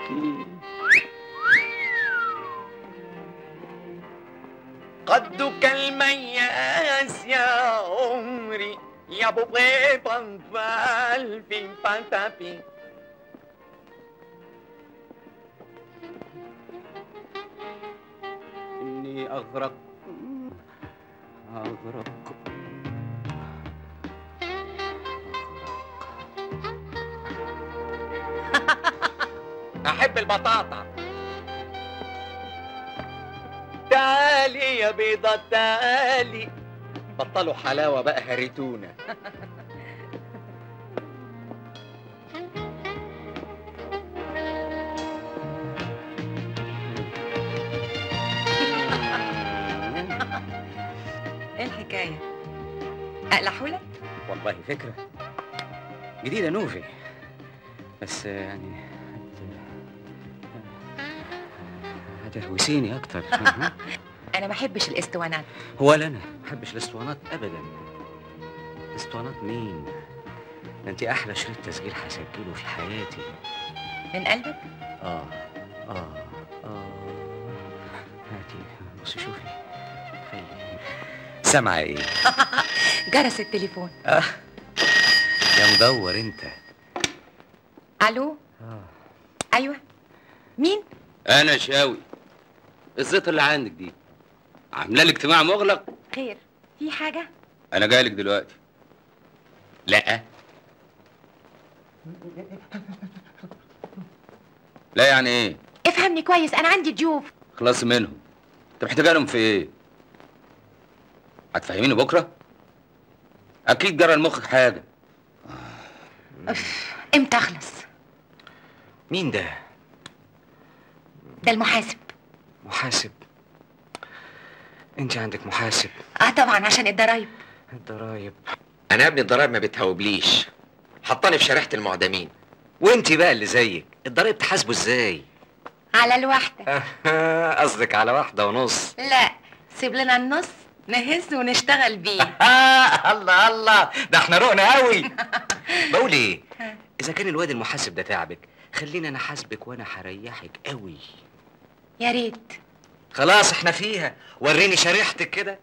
قدك المياس يا عمري يا ابو طيبا فالفي فتافي إني أغرق أغرق أحب البطاطا تعالي يا بيضة تعالي بطلوا حلاوة بقى هريتونا ايه الحكايه اقلحولك والله فكرة جديدة نوفي بس يعني هت- هتهوسيني أكتر انا ما احبش الاسطوانات ولا أنا ما بحبش الأسطوانات أبدا أسطوانات مين؟ ده أنت أحلى شريط تسجيل هسجله في حياتي من قلبك آه آه آه هاتي بصي شوفي خلي سامعة إيه؟ جرس التليفون آه يا مدور أنت الو آه ايوه مين انا شاوي الزيطه اللي عندك دي عامله لي اجتماع مغلق خير في حاجه انا جاي لك دلوقتي لا لا يعني ايه افهمني كويس انا عندي ضيوف خلاص منهم انت محتاجه لهم في ايه هتفهميني بكره اكيد جرى لمخك حاجه أف. امتى اخلص مين ده؟ ده المحاسب محاسب انت عندك محاسب اه طبعا عشان الضرايب الضرايب أنا يا ابني الضرايب ما بتهوبليش حطاني في شريحة المعدمين وانت بقى اللي زيك الضرايب تحاسبه ازاي على الواحده قصدك على واحده ونص لا سيب لنا النص نهز ونشتغل بيه الله الله ده احنا رقنا قوي بقول ايه اذا كان الواد المحاسب ده تعبك خلينا انا حاسبك وانا هريحك قوي يا ريت خلاص احنا فيها وريني شريحتك كده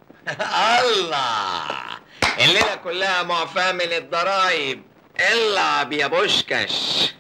الله الليلة كلها معفاة من الضرايب العب يا بوشكش